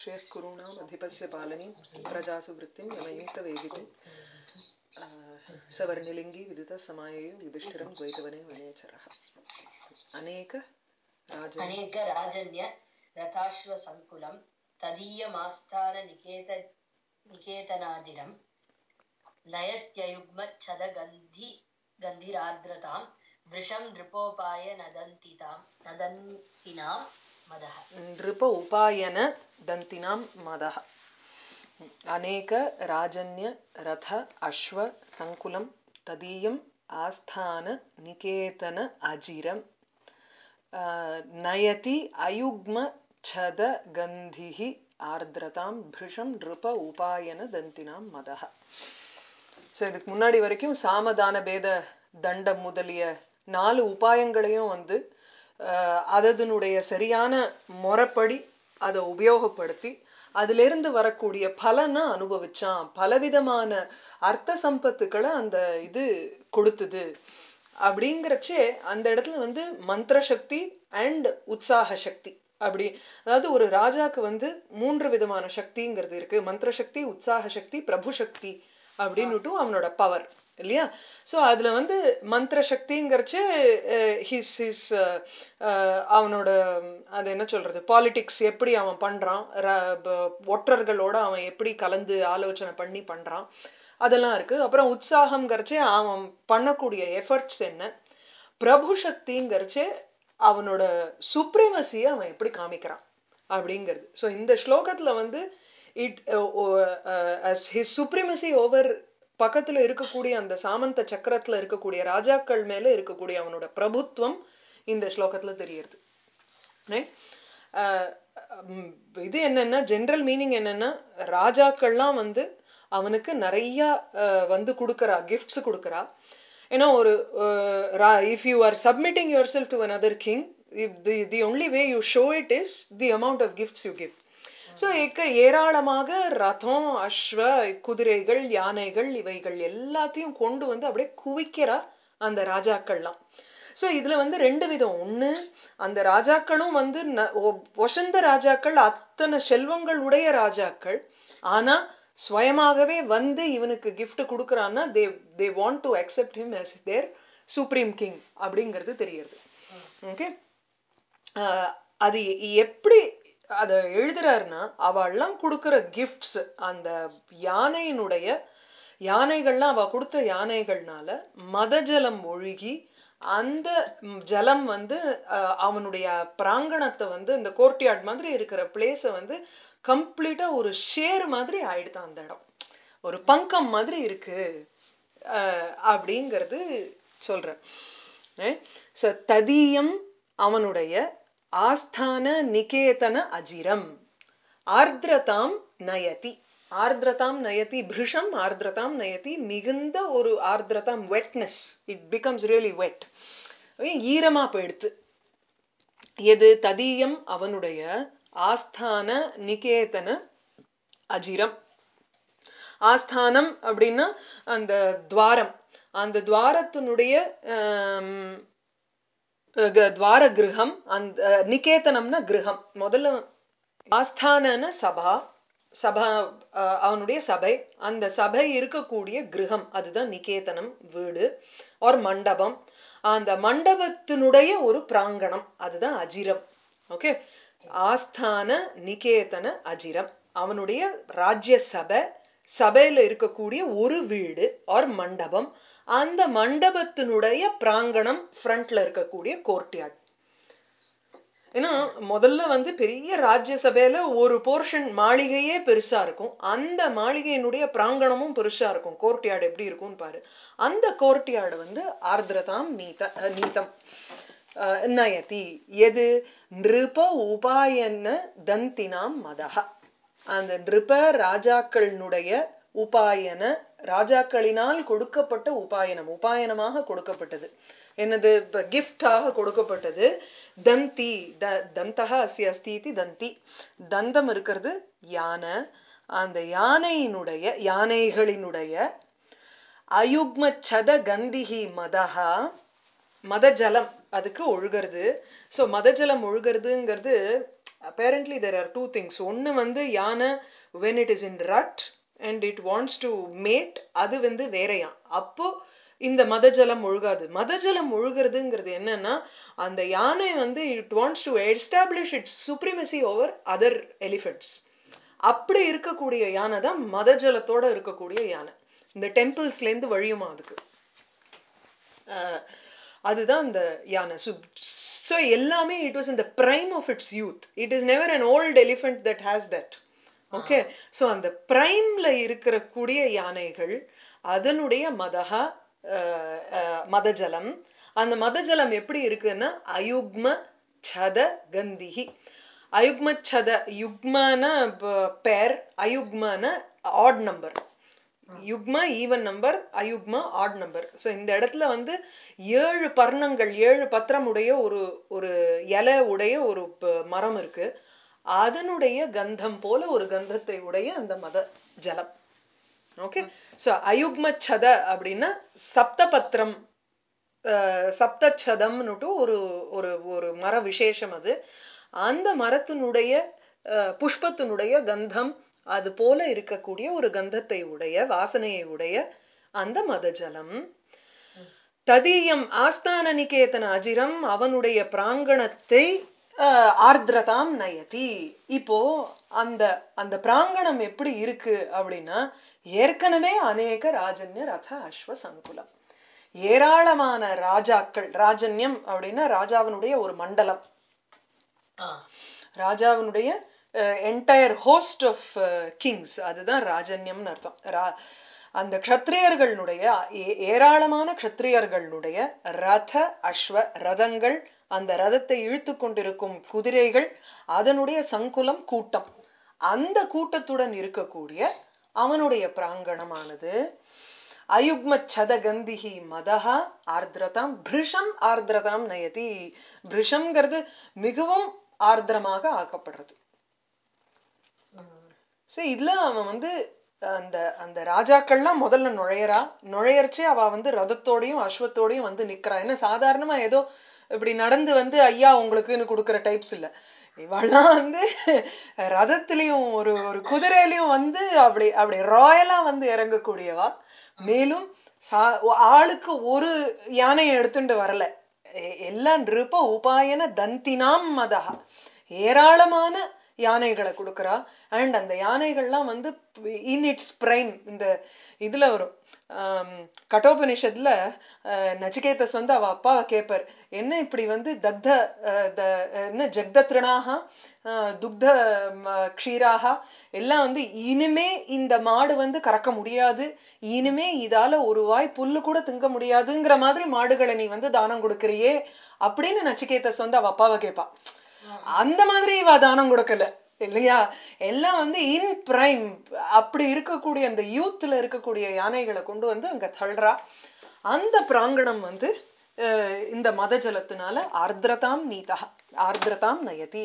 श्रेयःकुरूणाम् अधिपस्य पालनीं प्रजासु वृत्तिं यमयुक्तवेगितुं सवर्णिलिङ्गी विदितः समाययो युधिष्ठिरं द्वैतवने वनेचरः अनेक राजन् अनेक राजन्य रथाश्वसङ्कुलं तदीयमास्थाननिकेत निकेतनाजिरं नयत्ययुग्मच्छदगन्धि गन्धिरार्द्रतां वृषं नृपोपाय नदन्तितां नदन्तिनां मदः नृप उपायन दन्तिनां मदः अनेक राजन्य रथ अश्व सङ्कुलं तदीयम् आस्थान निकेतन अजिरं நயதி அயுக்ம சத கந்திஹி ஆர்திரதாம் பிருஷம் நிருப உபாயன தந்தினாம் மதஹ ஸோ இதுக்கு முன்னாடி வரைக்கும் சாமதான பேத தண்டம் முதலிய நாலு உபாயங்களையும் வந்து அதனுடைய சரியான முறைப்படி அதை உபயோகப்படுத்தி அதிலிருந்து வரக்கூடிய பலனை அனுபவிச்சான் பலவிதமான அர்த்த சம்பத்துக்களை அந்த இது கொடுத்தது அப்படிங்கிறச்சே அந்த இடத்துல வந்து மந்திர சக்தி அண்ட் உற்சாக சக்தி அப்படி அதாவது ஒரு ராஜாக்கு வந்து மூன்று விதமான சக்திங்கிறது இருக்கு மந்திர சக்தி உற்சாக சக்தி பிரபு சக்தி அப்படின்னுட்டும் அவனோட பவர் இல்லையா ஸோ அதில் வந்து மந்திர சக்திங்கிறச்சு ஹிஸ் ஹிஸ் அவனோட அது என்ன சொல்கிறது பாலிட்டிக்ஸ் எப்படி அவன் பண்ணுறான் ஒற்றர்களோட அவன் எப்படி கலந்து ஆலோசனை பண்ணி பண்ணுறான் அதெல்லாம் இருக்குது அப்புறம் உற்சாகம்ங்கிறச்சே அவன் பண்ணக்கூடிய எஃபர்ட்ஸ் என்ன பிரபு சக்திங்கிறச்சே அவனோட சுப்ரீமசியை அவன் எப்படி காமிக்கிறான் அப்படிங்கிறது ஸோ இந்த ஸ்லோகத்தில் வந்து இட் ஹிஸ் சுப்ரீமசி ஓவர் பக்கத்தில் இருக்கக்கூடிய அந்த சாமந்த சக்கரத்தில் இருக்கக்கூடிய ராஜாக்கள் மேலே இருக்கக்கூடிய அவனோட பிரபுத்துவம் இந்த ஸ்லோகத்தில் தெரியுது இது என்னன்னா ஜென்ரல் மீனிங் என்னன்னா ராஜாக்கள்லாம் வந்து அவனுக்கு நிறைய வந்து கொடுக்குறா கிஃப்ட்ஸ் கொடுக்குறா ஏன்னா ஒரு if you are submitting yourself to another king the the only way you show it is the amount of gifts you give so இக்க ஏராளமாக ரதம் அஸ்வ குதிரைகள் யானைகள் இவைகள் எல்லாத்தையும் கொண்டு வந்து அப்படியே குவிக்கிறா அந்த ராஜாக்கள்லாம் ஸோ இதில் வந்து ரெண்டு விதம் ஒன்று அந்த ராஜாக்களும் வந்து ஒசந்த ராஜாக்கள் அத்தனை செல்வங்கள் உடைய ராஜாக்கள் ஆனால் ஸ்வயமாகவே வந்து இவனுக்கு கிஃப்ட் கொடுக்குறான்னா they they want to accept him as their supreme king அப்படிங்கிறது தெரியுது ஓகே அது எப்படி அதை எழுதுறாருன்னா அவள்லாம் கொடுக்குற கிஃப்ட்ஸ் அந்த யானையினுடைய யானைகள்லாம் அவ கொடுத்த யானைகள்னால மத ஜலம் ஒழுகி அந்த ஜலம் வந்து அவனுடைய பிராங்கணத்தை வந்து இந்த கோர்ட்யார்ட் மாதிரி இருக்கிற பிளேஸை வந்து கம்ப்ளீட்டா ஒரு ஷேர் மாதிரி ஆயிடுதான் அந்த இடம் ஒரு பங்கம் மாதிரி இருக்கு அப்படிங்கிறது சொல்றேன் ததீயம் அவனுடைய ஆஸ்தான நிகேதன அஜிரம் ஆர்திரதாம் நயதி ஆர்திரதாம் நயதி பிருஷம் ஆர்திரதாம் நயதி மிகுந்த ஒரு ஆர்திரதாம் wetness it becomes really wet ஈரமா போயிடுத்து எது ததீயம் அவனுடைய ஆஸ்தான நிகேதன அஜிரம் ஆஸ்தானம் அப்படின்னா அந்த துவாரம் அந்த துவாரத்தினுடைய துவார கிரகம் அந்த நிகேதனம்னா கிரகம் முதல்ல ஆஸ்தான சபா சபா அவனுடைய சபை அந்த சபை இருக்கக்கூடிய கிரகம் அதுதான் நிகேதனம் வீடு ஒரு மண்டபம் அந்த மண்டபத்தினுடைய ஒரு பிராங்கணம் அதுதான் அஜிரம் ஓகே ஆஸ்தான நிகேதன அஜிரம் அவனுடைய ராஜ்ய சபை சபையில இருக்கக்கூடிய ஒரு வீடு ஆர் மண்டபம் அந்த மண்டபத்தினுடைய பிராங்கணம் ஃப்ரண்ட்ல இருக்கக்கூடிய கோர்ட்யார்ட் ஏன்னா முதல்ல வந்து பெரிய ராஜ்யசபையில ஒரு போர்ஷன் மாளிகையே பெருசா இருக்கும் அந்த மாளிகையினுடைய பிராங்கணமும் பெருசா இருக்கும் கோர்ட்யார்டு எப்படி இருக்கும்னு பாரு அந்த கோர்ட்யார்டு வந்து ஆர்திரதாம் நீத நீதம் நயதி எது நிருப உபாயன தந்தினாம் மதகா அந்த நிருப ராஜாக்களினுடைய உபாயன ராஜாக்களினால் கொடுக்கப்பட்ட உபாயனம் உபாயனமாக கொடுக்கப்பட்டது என்னது கிஃப்டாக கொடுக்கப்பட்டது தந்தி த தந்தகா அசி அஸ்தி தந்தி தந்தம் இருக்கிறது யானை அந்த யானையினுடைய யானைகளினுடைய அயுக்ம சத கந்திகி மதஹா மத ஜலம் அதுக்கு ஒழுகிறது ஸோ மத ஜலம் ஒழுகிறதுங்கிறது apparently there are two things ஒன்று வந்து யானை when it is in rut and it wants to mate அது வந்து வேறையாம் அப்போ இந்த மதஜலம் முழுகாது மதஜலம் முழுகிறதுங்கிறது என்னன்னா அந்த யானை வந்து it wants to establish its supremacy over other elephants அப்படி இருக்கக்கூடிய யானை தான் மதஜலத்தோட இருக்கக்கூடிய யானை இந்த டெம்பிள்ஸ்லேருந்து வழியுமா அதுக்கு அஹ் அதுதான் அந்த யானை ஸோ ஸோ எல்லாமே இட் வாஸ் இந்த prime of its youth it is never an old elephant that has that okay so அந்த ப்ரைம்ல இருக்கிற கூடிய யானைகள் அதனுடைய மதகா அஹ், அஹ், மதஜலம் அந்த மதஜலம் எப்படி இருக்குன்னா அயுக்ம சத கந்திஹி அயுக்ம சத யுக்மான பேர் அயுக்மான ஆட் நம்பர் யுக்மா ஈவன் நம்பர் அயுக்மா ஆட் நம்பர் ஸோ இந்த இடத்துல வந்து ஏழு பர்ணங்கள் ஏழு பத்திரம் உடைய ஒரு ஒரு இலை உடைய ஒரு ப- மரம் இருக்கு அதனுடைய கந்தம் போல ஒரு கந்தத்தை உடைய அந்த மத ஜலம் ஓகே ஸோ அயுக்மச்சத அப்படின்னா சப்தபத்திரம் அஹ், சப்தச்சதம்னுட்டு ஒரு ஒரு ஒரு மர விசேஷம் அது அந்த மரத்தினுடைய அஹ், புஷ்பத்தினுடைய கந்தம் அது போல இருக்கக்கூடிய ஒரு கந்தத்தை உடைய வாசனையை உடைய அந்த மதஜலம் ததீயம் ஆஸ்தான நிகேதன அஜிரம் அவனுடைய பிராங்கணத்தை அஹ், ஆர்திரதாம் நயதி இப்போ அந்த அந்த பிராங்கணம் எப்படி இருக்கு அப்படின்னா ஏற்கனவே அநேக ராஜன்ய ரத அஸ்வ சங்குலம் ஏராளமான ராஜாக்கள் ராஜன்யம் அப்படின்னா ராஜாவினுடைய ஒரு மண்டலம் ஆ ராஜாவினுடைய என்டையர் ஹோஸ்ட் ஆஃப் கிங்ஸ் அதுதான் ராஜன்யம்னு அர்த்தம் ரா- அந்த க்ஷத்ரியர்களுடைய ஏ- ஏராளமான க்ஷத்ரியர்களுடைய ரத அஸ்வ ரதங்கள் அந்த ரதத்தை இழுத்து கொண்டிருக்கும் குதிரைகள் அதனுடைய சங்குலம் கூட்டம் அந்த கூட்டத்துடன் இருக்கக்கூடிய அவனுடைய பிராங்கணமானது அயுக்ம சதகந்திஹி மதஹா ஆர்திரதாம் பிருஷம் ஆர்திரதாம் நயதி பிருஷம்ங்கிறது மிகவும் ஆர்திரமாக ஆக்கப்படுறது ம். ஸோ இதுல அவன் வந்து அந்த அந்த ராஜாக்கள்லாம் முதல்ல நுழையறா நுழையறச்சே அவ வந்து ரதத்தோடையும் அஸ்வத்தோடையும் வந்து நிக்கிறா என்ன சாதாரணமா ஏதோ இப்படி நடந்து வந்து ஐயா உங்களுக்குன்னு கொடுக்குற டைப்ஸ் இல்ல இவெல்லாம் வந்து ரதத்திலையும் ஒரு ஒரு குதிரையிலையும் வந்து அப்படி அப்படி ராயலா வந்து இறங்கக்கூடியவா மேலும் சா- ஆளுக்கு ஒரு யானையை எடுத்துட்டு வரல எ- எல்லாம் நிருப உபாயன தந்தினாம் மதஹா ஏராளமான யானைகளை கொடுக்குறா அண்ட் அந்த யானைகள்லாம் வந்து இன் இட்ஸ் பிரைம் இந்த இதுல வரும் ஆம், கட்டோபனிஷத்துல அஹ், நச்சிகேதஸ் வந்து அவ அப்பாவை கேட்பார் என்ன இப்படி வந்து தக்த அஹ், த- என்ன ஜக்த திருணாக துக்த ம, க்ஷீராக எல்லாம் வந்து இனிமே இந்த மாடு வந்து கறக்க முடியாது இனிமே இதால ஒரு வாய் புல்லு கூட திங்க முடியாதுங்கிற மாதிரி மாடுகளை நீ வந்து தானம் கொடுக்கறியே அப்படின்னு நச்சிகேதஸ் வந்து அவ அப்பாவை கேட்பா அந்த மாதிரி இவ தானம் கொடுக்கல இல்லையா எல்லாம் வந்து இன் பிரைம் அப்படி இருக்கக்கூடிய அந்த யூத்ல இருக்கக்கூடிய யானைகளை கொண்டு வந்து அங்க தள்ளுறா அந்த பிராங்கணம் வந்து அஹ், இந்த மத ஜலத்தினால ஆர்திரதாம் நீதா ஆர்திரதாம் நயதி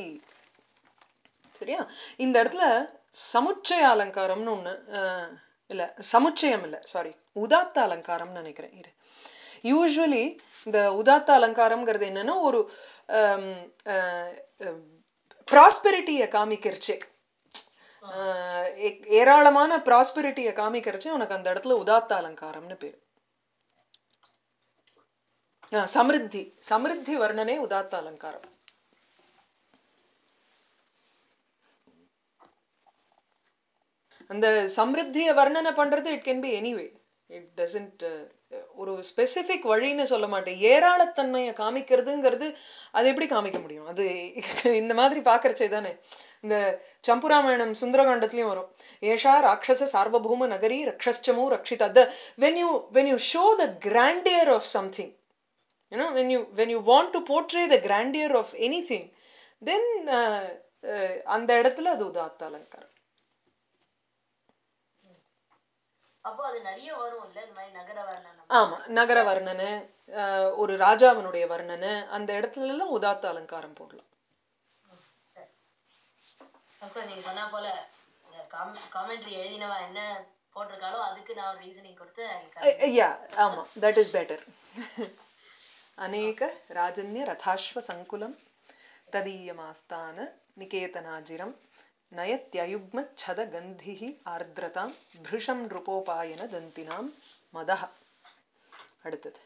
சரியா இந்த இடத்துல சமுச்சய அலங்காரம்னு ஒண்ணு அஹ், இல்ல சமுச்சயம் இல்ல சாரி உதாத்த அலங்காரம்னு நினைக்கிறேன் இரு யூஸ்வலி இந்த உதாத்த அலங்காரம்ங்கிறது என்னன்னா ஒரு ப்ராஸ்பெரிட்டியை காமிக்கிறச்சே அஹ், ஏ- ஏராளமான ப்ராஸ்பெரிட்டியை காமிக்கிறச்சே உனக்கு அந்த இடத்துல உதாத்த அலங்காரம்னு பேரு அஹ், சமிருத்தி சமிருத்தி வர்ணனே உதாத்த அலங்காரம் அந்த சம்ருத்திய வர்ணனை பண்றது it can be anyway it doesn't ஒரு ஸ்பெசிபிக் வழின்னு சொல்ல மாட்டேன் ஏராளத்தன்மையை காமிக்கிறதுங்கிறது அது எப்படி காமிக்க முடியும் அது இந்த மாதிரி பார்க்கறச்சே தானே இந்த சம்புராமாயணம் சுந்தரகாண்டத்துலயும் வரும் ஏஷா ராட்சச சார்வபௌம நகரி ரக்ஷஸ்டமோ ரக்ஷிதா the when you when you show the grandeur of something you know when you when you want to portray the grandeur of anything then uh, uh, அந்த இடத்துல அது உதாத்த அலங்காரம் அப்போ அது நிறைய வரும் இல்ல இந்த மாதிரி நகர வர்ணனம் ஆமா நகர வர்ணனை அஹ், ஒரு ராஜாவினுடைய வர்ணனை அந்த இடத்துல எல்லாம் உதாத்த அலங்காரம் போடலாம் அப்கோர்ஸ் நீங்க சொன்னா போல இந்த காமெண்ட்ரி எழுதினவா என்ன போட்டிருக்காளோ அதுக்கு நான் ஒரு ரீசனிங் கொடுத்து I can- யா ஆமா தட் இஸ் பெட்டர் அநேக ராஜன்ய ரதாஸ்வ சங்குலம் ததீயமாஸ்தான நிகேதனாஜிரம் நயத்யயுக்ம சத கந்திஹி ஆர்திரதாம் பிருஷம் நிருபோபாயன தந்தினாம் மதஹ அடுத்தது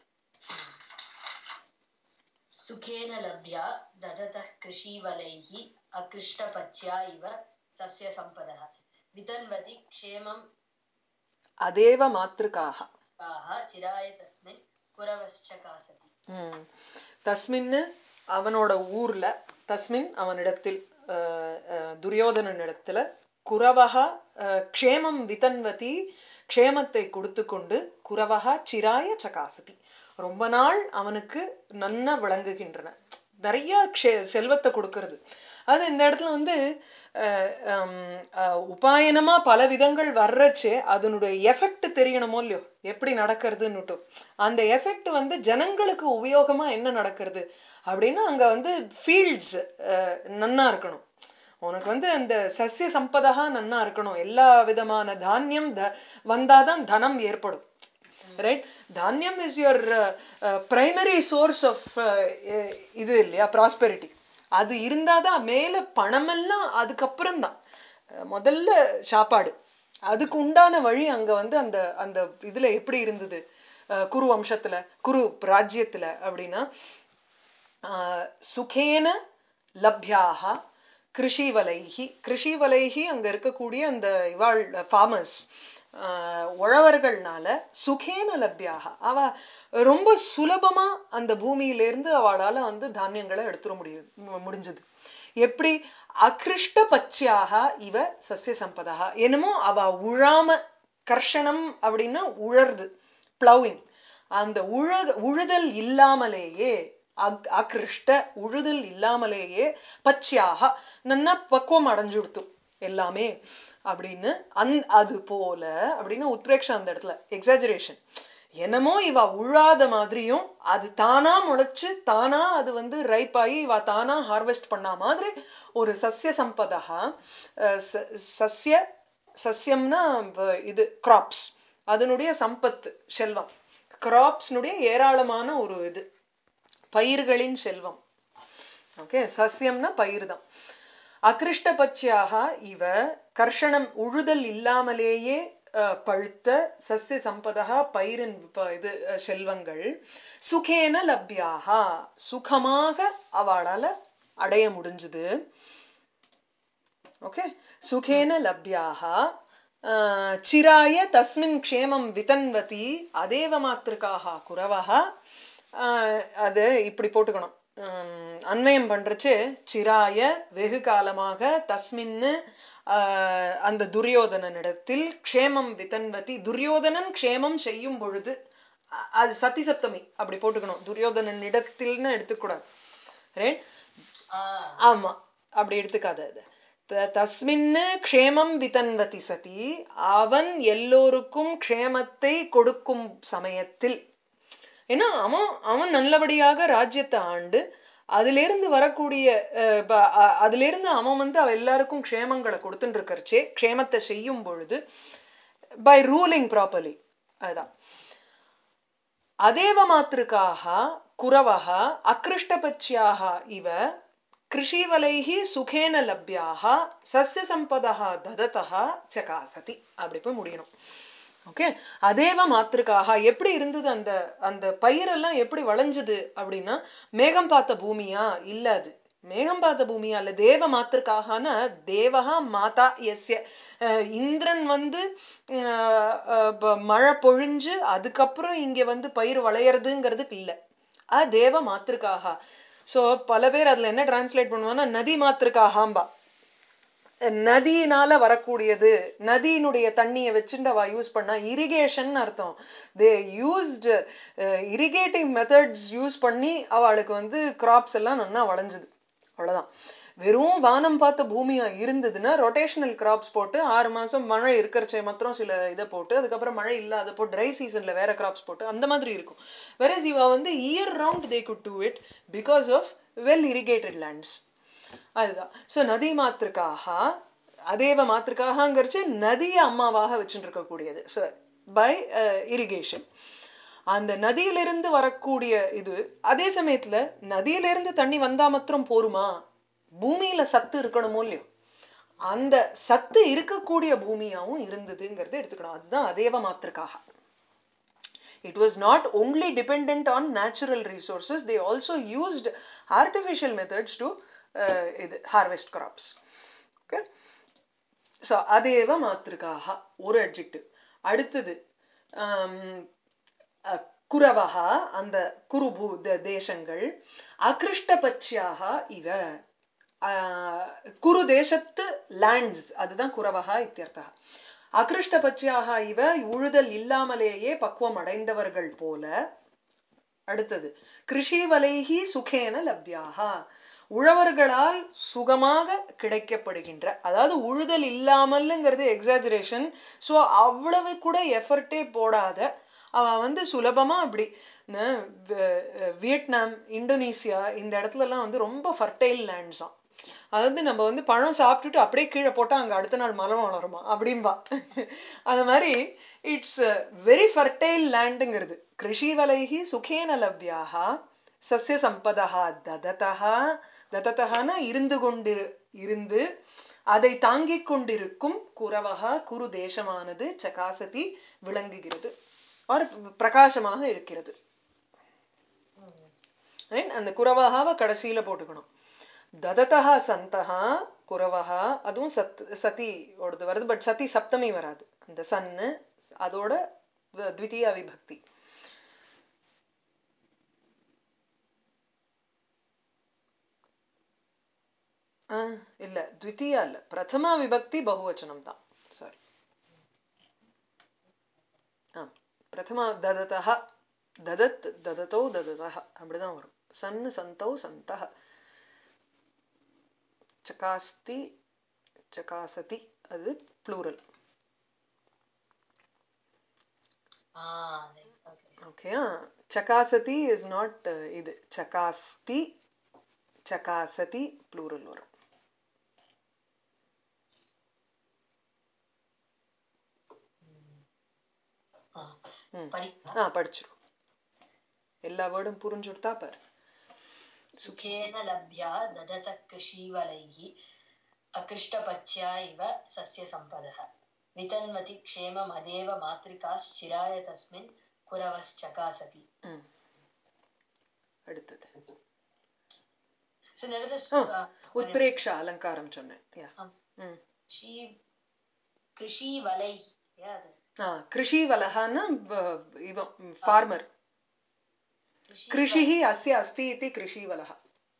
सुखेन लभ्या ददतः कृषीवलैः अकृष्टपच्या इव सस्यसम्पदः वितन्वति क्षेमं அதேவ மாத்திருக்காக काः चिराय तस्मिन् कुरवश्च कासति ம். தஸ்மின்னு அவனோட ஊர்ல தஸ்மின் அவனிடத்தில் அஹ், அஹ், துரியோதனனிடத்துல குரவகா அஹ், க்ஷேமம் விதன்வதி க்ஷேமத்தை கொடுத்து கொண்டு குரவகா சிராய சகாசதி ரொம்ப நாள் அவனுக்கு நன்ன விளங்குகின்றன நிறைய க்ஷே செல்வத்தை கொடுக்கறது அது இந்த இடத்துல வந்து அஹ், ஹம், அஹ், உபாயனமா பல விதங்கள் வர்றச்சே அதனுடைய எஃபெக்ட் தெரியணுமோ இல்லையோ எப்படி நடக்கிறதுன்னுட்டு அந்த எஃபெக்ட் வந்து ஜனங்களுக்கு உபயோகமா என்ன நடக்கிறது அப்படின்னா அங்க வந்து ஃபீல்ட்ஸ் நன்னா இருக்கணும் உனக்கு வந்து அந்த சஸ்ய சம்பதா நன்னா இருக்கணும் எல்லா விதமான தானியம் த வந்தாதான் தனம் ஏற்படும் ரைட் தானியம் is your primary source of இது இல்லையா ப்ராஸ்பெரிட்டி அது இருந்தாதான் மேல பணமெல்லாம் அதுக்கப்புறம் தான் முதல்ல சாப்பாடு அதுக்கு உண்டான வழி அங்க வந்து அந்த அந்த இதுல எப்படி இருந்தது அஹ், குரு வம்சத்துல குரு ராஜ்யத்துல அப்படின்னா ஆஹ், சுகேன லப்யாக கிருஷிவலைகி கிருஷிவலைகி அங்க இருக்கக்கூடிய அந்த இவாள் ஃபார்மர்ஸ் உழவர்கள்னால சுகேன லப்யாக அவ ரொம்ப சுலபமா அந்த பூமியிலிருந்து அவளால வந்து தானியங்களை எடுத்துட முடியும் மு- முடிஞ்சது எப்படி அகிருஷ்ட பச்சியாக இவ சஸ்ய சம்பதா என்னமோ அவ உழாம கர்ஷனம் அப்படின்னா உழறது பிளவிங் அந்த உழ உழுதல் இல்லாமலேயே அக்- அகிருஷ்ட உழுதல் இல்லாமலேயே பச்சையாக நன்னா பக்குவம் அடைஞ்சுடுத்து எல்லாமே அப்படின்னு அந் அது போல அப்படின்னு உத்ரேக்ஷா அந்த இடத்துல எக்ஸாஜரேஷன் என்னமோ இவ உழாத மாதிரியும் அது தானா முளைச்சு தானா அது வந்து ரைப் ஆகி இவ தானா ஹார்வெஸ்ட் பண்ண மாதிரி ஒரு சஸ்ய சம்பதா அஹ், ச- சஸ்ய சஸ்யம்னா வ- இது கிராப்ஸ் அதனுடைய சம்பத்து செல்வம் கிராப்ஸ்னுடைய ஏராளமான ஒரு இது பயிர்களின் செல்வம் ஓகே சஸ்யம்னா பயிர் தான் அகிருஷ்டபட்சியாக இவ கர்ஷணம் உழுதல் இல்லாமலேயே அஹ், பழுத்த சஸ்ய சம்பதா பயிரின் ப- இது அஹ், செல்வங்கள் சுகேன லப்யாக சுகமாக அவளால அடைய முடிஞ்சுது ஓகே சுகேன லப்யாக அஹ், சிராய தஸ்மின் க்ஷேமம் விதன்வதி அதேவ மாத்திருக்காக குரவக அஹ், அது இப்படி போட்டுக்கணும் உம், அன்வயம் பண்றச்சு சிராய வெகு காலமாக தஸ்மின்னு அஹ், அந்த துரியோதனனிடத்தில் க்ஷேமம் விதன்வதி துரியோதனன் க்ஷேமம் செய்யும் பொழுது அ- அது சத்தி சப்தமி அப்படி போட்டுக்கணும் துரியோதனன் இடத்தில்னு எடுத்துக்கூடாது ரைட் ஆஹ் ஆமா அப்படி எடுத்துக்காத அது த- தஸ்மின்னு க்ஷேமம் விதன்வதி சதி அவன் எல்லோருக்கும் க்ஷேமத்தை கொடுக்கும் சமயத்தில் ஏன்னா அவன் அவன் நல்லபடியாக ராஜ்யத்தை ஆண்டு அதிலிருந்து வரக்கூடிய அஹ், ப- அ- அதிலிருந்து அவன் வந்து அவ எல்லாருக்கும் க்ஷேமங்களை கொடுத்துட்டு இருக்கறச்சே க்ஷேமத்தை செய்யும் பொழுது பை ரூலிங் ப்ராப்பர்லி அதுதான் அதேவ மாத்திருக்காக குரவः அக்ருஷ்டபட்சியாக இவ கிருஷிவலைः சுகேன லப்யாக சஸ்ய சம்பதः தததः சகாசதி அப்படி போய் முடியணும் ஓகே அதேவ மாத்திருக்காக எப்படி இருந்தது அந்த அந்த பயிரெல்லாம் எப்படி வளைஞ்சது அப்படின்னா மேகம் பார்த்த பூமியா இல்ல அது மேகம் பார்த்த பூமியா இல்ல தேவ மாத்திருக்காகனா தேவகா மாதா எஸ்ய அஹ் இந்திரன் வந்து அஹ், அஹ், ப- மழை பொழிஞ்சு அதுக்கப்புறம் இங்க வந்து பயிர் விளையறதுங்கிறதுக்கு இல்ல அ தேவ மாத்திருக்காக சோ பல பேர் அதுல என்ன டிரான்ஸ்லேட் பண்ணுவாங்கன்னா நதி மாத்திருக்காகாம்பா நதியினால வரக்கூடியது நதியினுடைய தண்ணியை வச்சுட்டு அவ யூஸ் பண்ணா இரிகேஷன் அர்த்தம் they used irrigating methods use பண்ணி அவளுக்கு வந்து கிராப்ஸ் எல்லாம் நல்லா வளைஞ்சுது அவ்வளவுதான் வெறும் வானம் பார்த்த பூமியா இருந்ததுன்னா ரொட்டேஷனல் கிராப்ஸ் போட்டு ஆறு மாசம் மழை இருக்கிறச்சே மாத்திரம் சில இதை போட்டு அதுக்கப்புறம் மழை இல்லாத போ ட்ரை சீசன்ல வேற கிராப்ஸ் போட்டு அந்த மாதிரி இருக்கும் வேற இவ வந்து year round they could do it because of well irrigated lands அதுதான் சோ நதி மாத்திருக்காக அதேவ மாத்திருக்காகங்கிறச்சு நதியை அம்மாவாக வச்சுட்டு இருக்கக்கூடியது ஸோ பை இரிகேஷன் அந்த நதியிலிருந்து வரக்கூடிய இது அதே சமயத்துல நதியிலிருந்து தண்ணி வந்தா மாத்திரம் போருமா பூமியில சத்து இருக்கணுமோ இல்லையோ அந்த சத்து இருக்கக்கூடிய பூமியாவும் இருந்ததுங்கிறது எடுத்துக்கணும் அதுதான் அதேவ மாத்திருக்காக it was not only dependent on natural resources they also used artificial methods to uh, இது harvest crops okay so அதேவ மாத்திருக்காக ஒரு adjective அடுத்தது um, அஹ், குரவஹா அந்த குருபூ த- தேசங்கள் அகிருஷ்டபட்சியாக இவ ஆஹ், குரு தேசத்து லேண்ட்ஸ் அதுதான் குரவஹா இத்தியர்த்தா அகிருஷ்டபட்சியாக இவ உழுதல் இல்லாமலேயே பக்குவம் அடைந்தவர்கள் போல அடுத்தது கிருஷி வலைஹி சுகேன லப்யாகா உழவர்களால் சுகமாக கிடைக்கப்படுகின்ற அதாவது உழுதல் இல்லாமல்ங்கிறது எக்ஸாஜரேஷன் ஸோ அவ்வளவு கூட எஃபர்ட்டே போடாத அவன் வந்து சுலபமா அப்படி இந்த வி- வியட்நாம் இந்தோனேசியா இந்த இடத்துலலாம் வந்து ரொம்ப ஃபர்டைல் லேண்ட்ஸாம் அதாவது நம்ம வந்து பழம் சாப்பிட்டுட்டு அப்படியே கீழே போட்டா அங்க அடுத்த நாள் மரம் வளருமா அப்படிம்பா அது மாதிரி இட்ஸ் வெரி ஃபர்டைல் லேண்டுங்கிறது கிருஷி வலைஹி சுகேன லப்யாக சஸ்ய சம்பதா தததா தததகான இருந்து கொண்டிரு இருந்து அதை தாங்கிக் கொண்டிருக்கும் குரவகா குரு தேசமானது சகாசதி விளங்குகிறது ஆர் பிரகாசமாக இருக்கிறது Right? அந்த குரவகாவை கடைசியில போட்டுக்கணும் தததா சந்தகா குரவகா அதுவும் சத் சதி ஓடுது வருது பட் சதி சப்தமி வராது அந்த சன்னு அதோட வ- த்விதீயா விபக்தி ஆ, இல்ல த்விதீயா இல்ல பிரதமா விபக்தி பகுவச்சனம் தான் சாரி ஆ பிரதமா தததா ததத் தததோ தததா அப்படிதான் வரும் சன்னு சந்தௌ சந்தः சகாஸ்தி சகாசதி அது ப்ளூரல் ஆஹ் right, okay. ஓகேயா சகாசதி இஸ் நாட் இது சகாஸ்தி சகாசதி ப்ளூரல் வரும் ஆஹ் ம். படி ஆ படிச்சிரும் எல்லா வேர்டும் புரிஞ்சுடுத்தா பாரு सुखेन लभ्या ददत कृषीवलैः अकृष्टपच्या इव सस्यसम्पदः वितन्वति क्षेममदेव मातृकाश्चिराय तस्मिन् कुरवश्चकासति ம் அடுத்தது So there is ah uh, உத்பிரேக்ஷா அலங்காரம் சொன்னேன் யா um, ம் she कृषीवलैः yeah, அது ஆ கிருஷி வலகான்னா ப- இவன் ஃபார்மர் कृषि கிருஷிஹி அஸ்ய அஸ்தி இति கிருஷி வலகா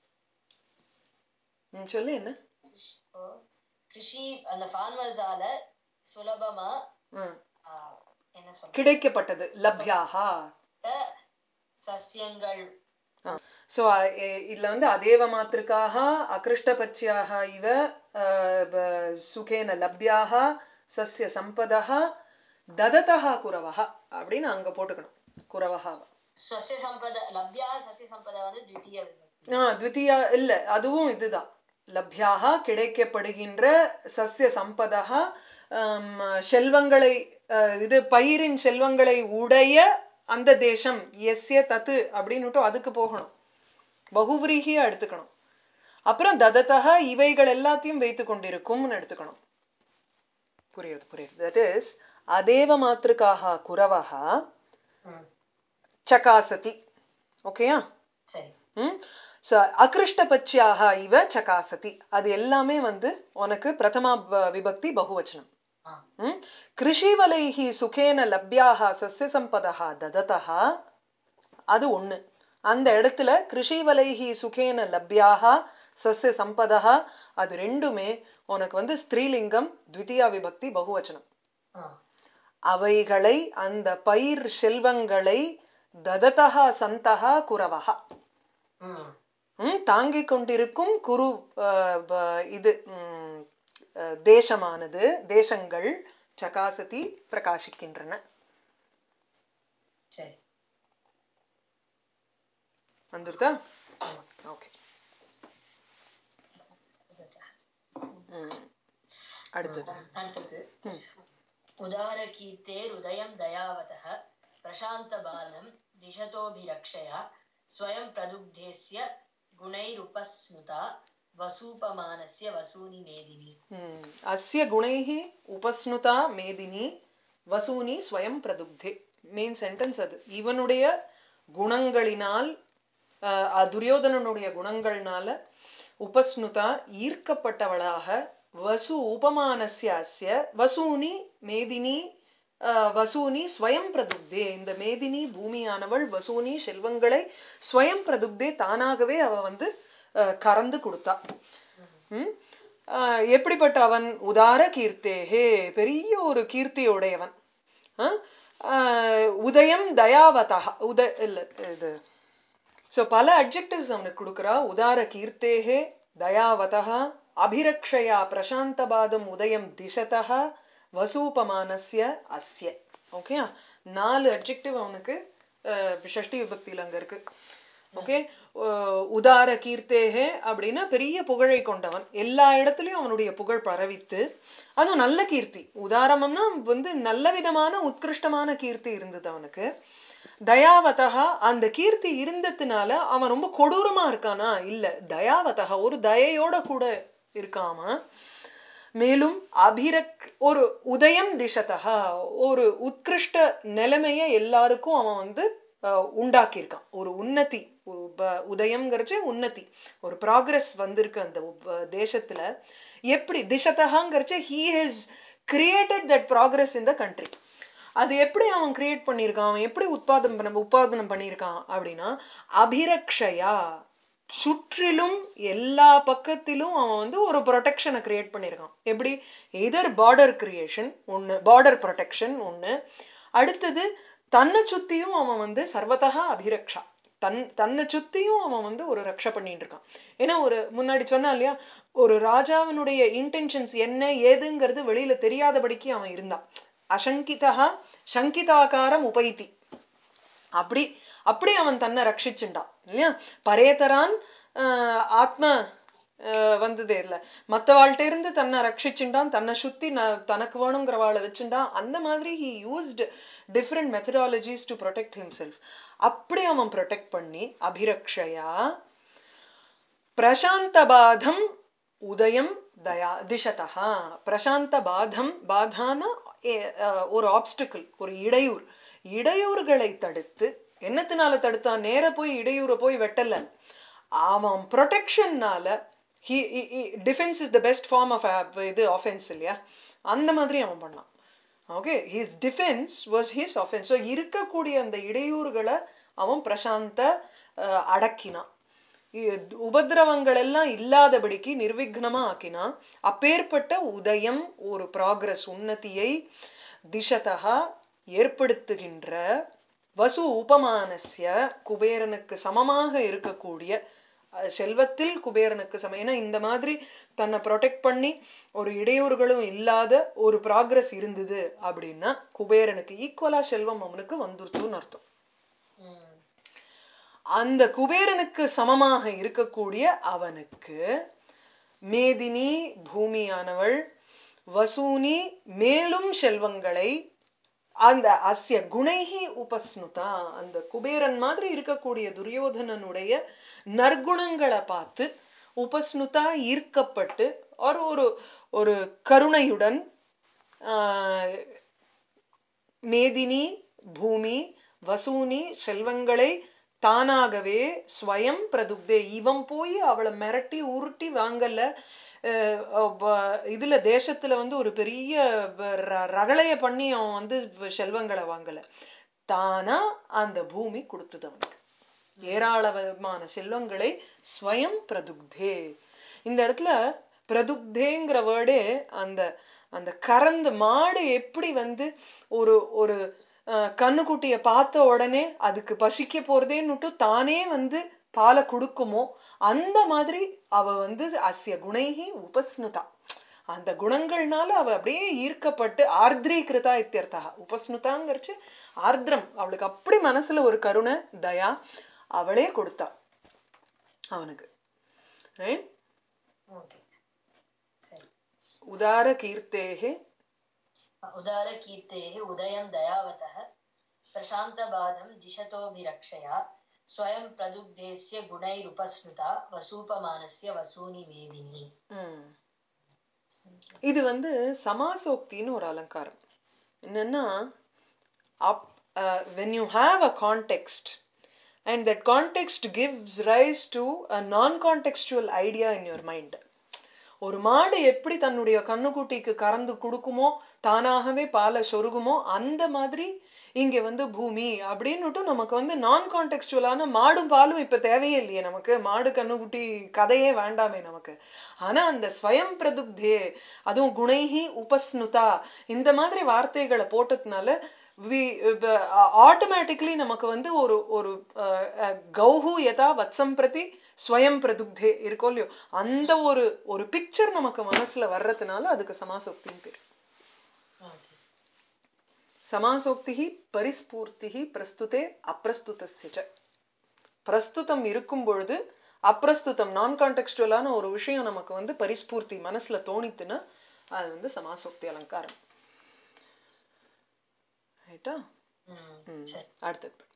ம் சொல்லு என்ன ஓ, கிருஷி அந்த ஃபார்மர்ஸால சுலபமா ம் ஆஹ், என்ன சொல்ற கிடைக்கப்பட்டது லப்யாஹா சஸ்யங்கள் ஸோ இதுல வந்து அதேவ மாத்திருக்காக அகிருஷ்டபட்சியாக இவ அஹ், ப- சுகேன லப்யாக சஸ்ய சம்பதः தததः குரவः அப்படின்னு அங்க போட்டுக்கணும் குரவஹாவை சஸ்ய சம்பத லப்யா சஸ்ய சம்பத வந்து த்விதீய விபக்தி ஆ த்விதீயா இல்ல அதுவும் இதுதான் லப்யாக கிடைக்கப்படுகின்ற சஸ்ய சம்பதா ஆம், செல்வங்களை அஹ், இது பயிரின் செல்வங்களை உடைய அந்த தேசம் எஸ்ய தத்து அப்படின்னுட்டு அதுக்கு போகணும் பகுவிரீகியா எடுத்துக்கணும் அப்புறம் ததத்தக இவைகள் எல்லாத்தையும் வைத்து கொண்டிருக்கும்னு எடுத்துக்கணும் புரியுது புரியுது தட் இஸ் அதேவ மாத்திருக்காக குரவஹா ம், சகாசதி ஓகேயா சரி ம் ஸோ அகிருஷ்டபட்சியாக இவ சகாசதி அது எல்லாமே வந்து உனக்கு பிரதமா ப- விபக்தி பகுவச்சனம் ஆ ம் கிருஷிவலைஹி சுகேன லப்யாக சஸ்ய சம்பதா தததா அது ஒண்ணு அந்த இடத்துல கிருஷிவலைஹி சுகேன லப்யாக சஸ்ய சம்பதா அது ரெண்டுமே உனக்கு வந்து ஸ்திரீலிங்கம் த்விதீயா விபக்தி பகுவச்சனம் ஆ அவைகளை அந்த பயிர் செல்வங்களை தததா சந்தகா குரவஹா ம் ம், தாங்கிக் கொண்டிருக்கும் குரு அஹ், ப- இது ம், அஹ், தேசமானது தேசங்கள் சகாசதி பிரகாசிக்கின்றன சரி வந்துருதா ஓகே அடுத்தது அடுத்தது उदारकीर्तेरुदयं दयावतः प्रशान्तबालं दिशतोभिरक्षया स्वयं प्रदुग्धेस्य गुणैरुपस्नुता वसूपमानस्य वसूनि मेदिनी ம். அஸ்ய குணைஹி உபஸ்னுதா மேதினி வசூனி ஸ்வயம் பிரதுக்தே மெயின் சென்டென்ஸ் அது இவனுடைய குணங்களினால் அஹ், அஹ், துரியோதனனுடைய குணங்கள்னால உபஸ்னுதா ஈர்க்கப்பட்டவளாக வசு உபமானஸ்ய அஸ்ய வசூனி மேதினி அஹ், வசூனி ஸ்வயம் பிரதுக்தே இந்த மேதினி பூமியானவள் வசூனி செல்வங்களை ஸ்வயம் பிரதுக்தே தானாகவே அவ வந்து அஹ், கறந்து கொடுத்தா ம்? ஆஹ் எப்படிப்பட்ட அவன் உதார கீர்த்தேஹே பெரிய ஒரு கீர்த்தியுடையவன் ஆ? ஆஹ் உதயம் தயாவதா உத இல்ல இது ஸோ பல அட்ஜெக்டிவ்ஸ் அவனுக்கு கொடுக்குறா உதார கீர்த்தேஹே தயாவதா அபிரக்ஷயா பிரசாந்தபாதம் உதயம் திசதா வசூபமானஸ்ய அஸ்ய ஓகே நாலு அட்ஜெக்டிவ் அவனுக்கு அஹ், ஷஷ்டி விபக்தியில் அங்க இருக்கு ஓகே உதார கீர்த்தேகே அப்படின்னா பெரிய புகழை கொண்டவன் எல்லா இடத்துலயும் அவனுடைய புகழ் பரவித்து அதுவும் நல்ல கீர்த்தி உதாரணம்னா வந்து நல்ல விதமான உத்கிருஷ்டமான கீர்த்தி இருந்தது அவனுக்கு தயாவதா அந்த கீர்த்தி இருந்ததுனால அவன் ரொம்ப கொடூரமா இருக்கானா இல்ல தயாவதா ஒரு தயையோட கூட இருக்காம மேலும் அபிரக் ஒரு உதயம் திசதா ஒரு உத்கிருஷ்ட நிலைமைய எல்லாருக்கும் அவன் வந்து அஹ், உண்டாக்கியிருக்கான் ஒரு உன்னதி உப- உதயம்ங்கிறச்சு உன்னதி ஒரு ப்ராக்ரஸ் வந்திருக்கு அந்த உப- தேசத்துல எப்படி திசதகாங்கிறச்சு he has created that progress in the country அது எப்படி அவன் கிரியேட் பண்ணியிருக்கான் அவன் எப்படி உத்பாதனம் பண்ண உற்பாதனம் பண்ணியிருக்கான் அப்படின்னா அபிரக்ஷயா சுற்றிலும் எல்லா பக்கத்திலும் அவன் வந்து ஒரு ப்ரொடெக்ஷனை கிரியேட் பண்ணியிருக்கான் எப்படி எதர் பார்டர் கிரியேஷன் ஒன்று பார்டர் ப்ரொடெக்ஷன் ஒன்று அடுத்தது தன்னை சுத்தியும் அவன் வந்து சர்வதா அபிரக்ஷா தன் தன்னை சுத்தியும் அவன் வந்து ஒரு ரக்ஷை பண்ணிட்டு இருக்கான் ஏன்னா ஒரு முன்னாடி சொன்னா இல்லையா ஒரு ராஜாவினுடைய இன்டென்ஷன்ஸ் என்ன ஏதுங்கிறது வெளியில தெரியாதபடிக்கு அவன் இருந்தான் அசங்கிதா சங்கிதாகாரம் உபைத்தி அப்படி அப்படி அவன் தன்னை ரட்சிச்சுண்டான் இல்லையா பரேதரான் ஆஹ், ஆத்ம ஆஹ், வந்ததே இல்ல மத்தவாள்கிட்ட இருந்து தன்னை ரட்சிச்சுண்டான் தன்னை சுத்தி ந- தனக்கு வேணுங்கிறவாளை வச்சுண்டான் அந்த மாதிரி he used different methodologies to protect himself அப்படி அவன் ப்ரொடெக்ட் பண்ணி அபிரக்ஷயா பிரசாந்தபாதம் உதயம் தயா திசதா பிரசாந்த பாதம் பாதான ஏ- அஹ், ஒரு ஆப்ஸ்டிக்கிள் ஒரு இடையூர் இடையூறுகளை தடுத்து என்னத்தினால தடுத்தான் நேர போய் இடையூரை போய் வெட்டல அவன் ப்ரொடெக்ஷன்னால defence is the best form of இது ஆஃபென்ஸ் இல்லையா அந்த மாதிரி அவன் பண்ணான் okay his defence was his offence so இருக்கக்கூடிய அந்த இடையூறுகளை அவன் பிரசாந்த அஹ், அடக்கினான் இ- உபத்திரவங்கள் எல்லாம் இல்லாதபடிக்கு நிர்விக்னமா ஆக்கினான் அப்பேற்பட்ட உதயம் ஒரு ப்ராக்ரஸ் உன்னதியை திசதா ஏற்படுத்துகின்ற வசு உபமானஸ்ய குபேரனுக்கு சமமாக இருக்கக்கூடிய அஹ், செல்வத்தில் குபேரனுக்கு சமம் ஏன்னா இந்த மாதிரி தன்னை ப்ரொடெக்ட் பண்ணி ஒரு இடையூறுகளும் இல்லாத ஒரு ப்ராக்ரஸ் இருந்தது அப்படின்னா குபேரனுக்கு ஈக்குவலா செல்வம் அவனுக்கு வந்துருச்சுன்னு அர்த்தம் ம். அந்த குபேரனுக்கு சமமாக இருக்கக்கூடிய அவனுக்கு மேதினி பூமியானவள் வசூனி மேலும் செல்வங்களை அந்த அஸ்ய குணைஹி உபஸ்னுதா அந்த குபேரன் மாதிரி இருக்கக்கூடிய துரியோதனனுடைய நற்குணங்களை பார்த்து உபஸ்னுதா ஈர்க்கப்பட்டு ஒரு ஒரு ஒரு கருணையுடன் ஆஹ், மேதினி பூமி வசூனி செல்வங்களை தானாகவே ஸ்வயம் பிரதுக்தே இவன் போய் அவளை மிரட்டி உருட்டி வாங்கல அஹ் ப- இதுல தேசத்துல வந்து ஒரு பெரிய வ- ர- ரகளைய பண்ணி அவன் வந்து செல்வங்களை வாங்கல தானா அந்த பூமி கொடுத்தது அவனுக்கு ஏராளமான செல்வங்களை ஸ்வயம் பிரதுக்தே இந்த இடத்துல பிரதுக்தேங்கிற வேர்டே அந்த அந்த கறந்து மாடு எப்படி வந்து ஒரு ஒரு அஹ், கன்னுக்குட்டிய பார்த்த உடனே அதுக்கு பசிக்க போறதேன்னுட்டு தானே வந்து பாலை கொடுக்குமோ அந்த மாதிரி அவ வந்து அஸ்ய குணைகி உபஸ்னுதா அந்த குணங்கள்னால அவ அப்படியே ஈர்க்கப்பட்டு ஆர்திரீகிருதா இத்தியர்த்தா உபஸ்னுதாங்கிறச்சு ஆர்திரம் அவளுக்கு அப்படி மனசுல ஒரு கருணை தயா அவளே கொடுத்தா அவனுக்கு ரைட் ஓகே சரி உதார கீர்த்தேகே उदारकीर्तेः उदयं दयावतः प्रशान्तबाधं दिशतोभिरक्षया स्वयं प्रदुग्धेस्य गुणैरुपस्नुता वसूपमानस्य वसूनि वेदिनी ம். இது வந்து சமாசோக்தின்னு ஒரு அலங்காரம் என்னன்னா uh when you have a context and that context gives rise to a non contextual idea in your mind ஒரு மாடு எப்படி தன்னுடைய கண்ணுக்குட்டிக்கு கறந்து கொடுக்குமோ தானாகவே பாலை சொருகுமோ அந்த மாதிரி இங்க வந்து பூமி அப்படின்னுட்டு நமக்கு வந்து நான் கான்டெக்ஸ்டுவலான மாடும் பாலும் இப்ப தேவையே இல்லையே நமக்கு மாடு கண்ணுக்குட்டி கதையே வேண்டாமே நமக்கு ஆனா அந்த ஸ்வயம் பிரதுக்தே அதுவும் குணைஹி உபஸ்னுதா இந்த மாதிரி வார்த்தைகளை போட்டதுனால ஆட்டோமேட்டிக்லி நமக்கு வந்து ஒரு ஒரு அஹ், அஹ், கௌஹு யதா வத்சம் பிரதி ஸ்வயம் பிரதுக்தே இருக்கோ இல்லையோ அந்த ஒரு ஒரு பிக்சர் நமக்கு மனசுல வர்றதுனால அதுக்கு சமாசோக்தின்னு பேர் ஓகே சமாசோக்தி பரிஸ்பூர்த்தி பிரஸ்துதே அப்பிரஸ்துதஸ்ய ச பிரஸ்துதம் இருக்கும் பொழுது அப்பிரஸ்துதம் நான் கான்டெக்ஸ்டுவலான ஒரு விஷயம் நமக்கு வந்து பரிஸ்பூர்த்தி மனசுல தோணித்துன்னா அது வந்து சமாசோக்தி அலங்காரம் ரைட்டா ம் ம். சரி அடுத்தது படி.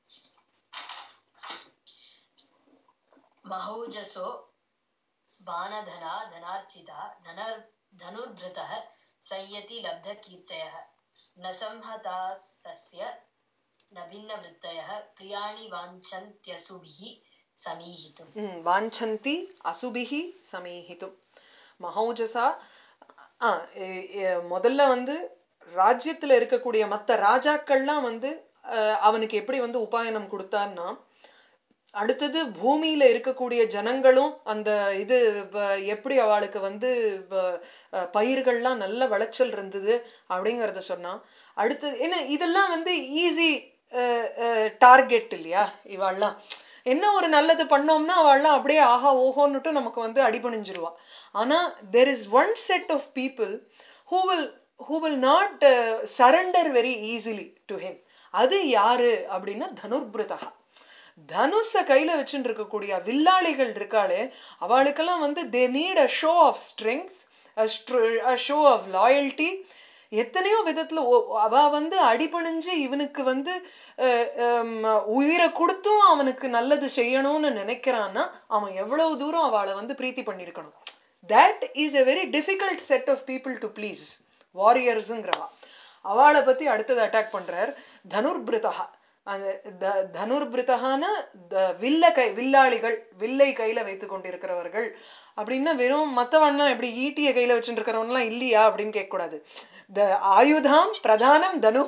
महौजसो बाणधना धनार्चिता धनर् धनुर्भृतः संयति लब्धकीर्तयः न संहतास्तस्य न भिन्नवृत्तयः प्रियाणि वाञ्छन्त्यसुभिः समीहितुम् ம் வாஞ்சந்தி அசுபிஹி சமீஹிதும் மகௌஜசா ஆ, எ- எ- முதல்ல வந்து ராஜ்யத்துல இருக்கக்கூடிய மத்த ராஜாக்கள்லாம் வந்து அஹ், அவனுக்கு எப்படி வந்து உபாயனம் கொடுத்தான்னா அடுத்தது பூமியில இருக்கக்கூடிய ஜனங்களும் அந்த இது வ- எப்படி அவளுக்கு வந்து வ- அஹ், பயிர்கள்லாம் நல்ல விளைச்சல் இருந்தது அப்படிங்கறத சொன்னா அடுத்தது என்ன இதெல்லாம் வந்து ஈஸி டார்கெட் இல்லையா இவாள்லாம் என்ன ஒரு நல்லது பண்ணோம்னா அவள்லாம் அப்படியே ஆஹா ஓஹோன்னுட்டு நமக்கு வந்து அடிபணிஞ்சிருவா ஆனா there is one set of people who will who will not surrender very easily to him அது யாரு அப்படின்னா தனுர்பிருதா தனுஷ கையில வச்சுட்டு இருக்கக்கூடிய வில்லாளிகள் இருக்காளே அவளுக்கெல்லாம் வந்து they need a show of strength a show of loyalty எத்தனையோ விதத்துல ஒ- அவ வந்து அடிபணிஞ்சு இவனுக்கு வந்து அஹ், ஹம், உயிரை கொடுத்தும் அவனுக்கு நல்லது செய்யணும்னு நினைக்கிறான்னா அவன் எவ்வளவு தூரம் அவளை வந்து பிரீத்தி பண்ணியிருக்கணும் that is a very difficult set of people to please வாரியர்ஸுங்கிறவா அவளை பத்தி அடுத்தது அட்டாக் பண்றார் தனுர்பிருதா அந்த த- தனுர்பிருதகான த வில்ல கை வில்லாளிகள் வில்லை கையில வைத்துக் கொண்டிருக்கிறவர்கள் அப்படின்னா வெறும் மத்தவன்னா எப்படி ஈட்டிய கையில வச்சுட்டு இருக்கிறவன்லாம் இல்லையா அப்படின்னு கேட்க கூடாது த ஆயுதாம் பிரதானம் தனு